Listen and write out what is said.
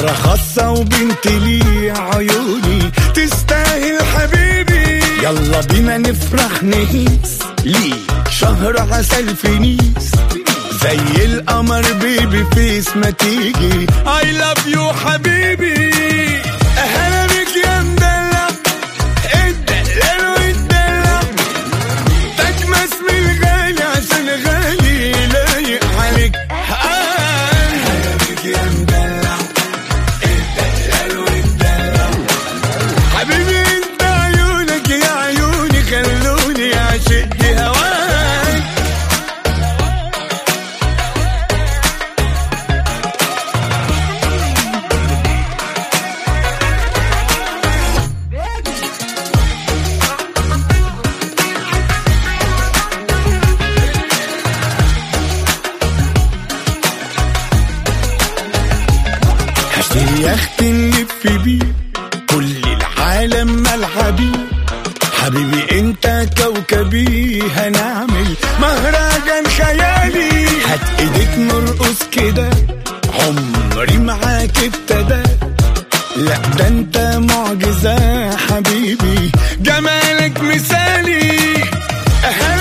مرة خاصة وبنت لي عيوني تستاهل حبيبي يلا بينا نفرح نهيس ليه شهر عسل في نيس زي القمر بيبي فيس ما تيجي I love you حبيبي اهلا بك يا مدلع الدلال والدلع تجمس من الغالي عشان غالي لايق عليك اهلا بك يا مدلع الدلال والدلع حبيبي انت عيونك يا عيوني خلوني اعشق هواك هشتري يخت نلف بيه كل العالم ملعبي حبيبي انت كوكبي هنعمل مهرجان خيالي هات ايديك نرقص كده عمري معاك ابتدى لا ده انت معجزة حبيبي جمالك مثالي اهلا